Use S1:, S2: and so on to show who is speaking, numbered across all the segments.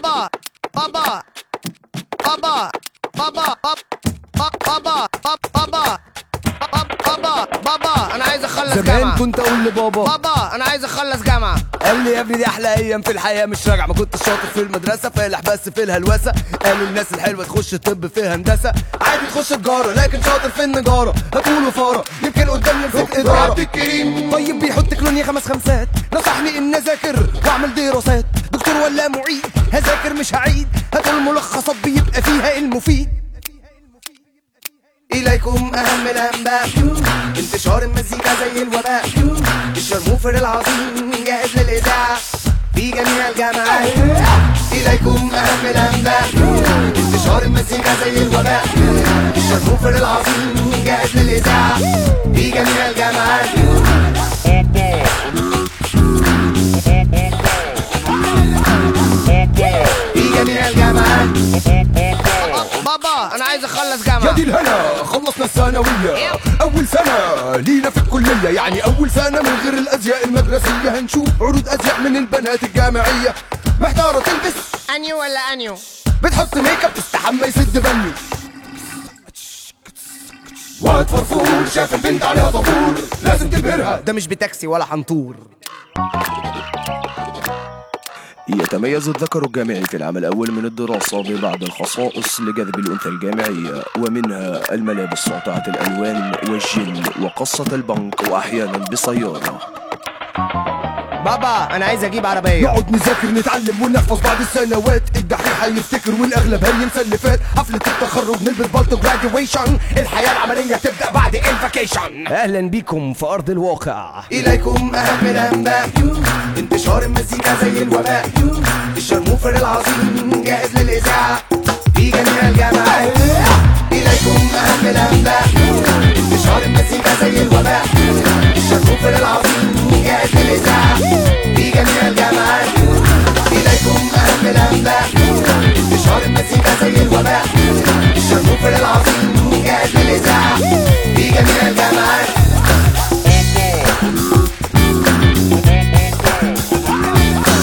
S1: بابا بابا بابا بابا بابا بابا بابا بابا انا عايز اخلص
S2: زمان
S1: جامعة
S2: كنت اقول لبابا
S1: بابا انا عايز اخلص جامعة
S2: قال لي يا ابني دي احلى ايام في الحياه مش راجع ما كنت شاطر في المدرسه فالح بس في الهلوسه قالوا الناس الحلوه تخش طب في هندسه عادي تخش تجاره لكن شاطر في النجاره هتقولوا فاره يمكن قدام نمسك اداره طيب بيحط كلونيا خمس خمسات نصحني ان اذاكر واعمل دراسات دكتور ولا معيد هذاكر مش هعيد هاتوا الملخصات بيبقى فيها المفيد إليكم أهم الأنباء انتشار المزيكا زي الوباء الشرموفر العظيم جاهز للإذاعة في جميع الجامعات إليكم أهم الأنباء انتشار المزيكا زي الوباء الشرموفر العظيم جاهز للإذاعة في جميع الجامعات في جميع الجامعات
S1: بابا انا عايز اخلص
S2: يا
S1: جامعة
S2: دي الهنا خلصنا الثانوية أول سنة لينا في الكلية يعني أول سنة من غير الأزياء المدرسية هنشوف عروض أزياء من البنات الجامعية محتارة تلبس
S1: انيو ولا انيو
S2: بتحط ميك اب تستحمى يسد بني واد فرفور شاف البنت عليها طابور لازم تبهرها ده مش بتاكسي ولا حنطور
S3: يتميز الذكر الجامعي في العام الأول من الدراسة ببعض الخصائص لجذب الأنثى الجامعية ومنها الملابس ساطعة الألوان والجل وقصة البنك وأحيانا بسيارة
S1: بابا انا عايز اجيب عربية
S2: نقعد نذاكر نتعلم ونحفظ بعد السنوات الدحيح هيفتكر والاغلب هينسى اللي فات حفلة التخرج نلبس بالطو جراديويشن الحياة العملية تبدأ بعد الفاكيشن
S4: اهلا بيكم في ارض الواقع
S2: إليكم أهم الأنباء انتشار المزيكا زي الوباء الشرموفر العظيم جاهز للإذاعة في جميع الجامعات إليكم أهم الأنباء انتشار المزيكا زي الوباء الشرموفر العظيم جاهز للإذاعة في جميع الجامعات إليكم أهم الأنباء انتشار المزيكا زي الوباء الشرموفر العظيم جاهز للإذاعة في جميع الجامعات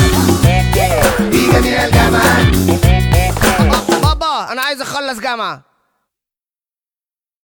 S2: في جميع الجامعات
S1: بابا انا عايز اخلص جامعة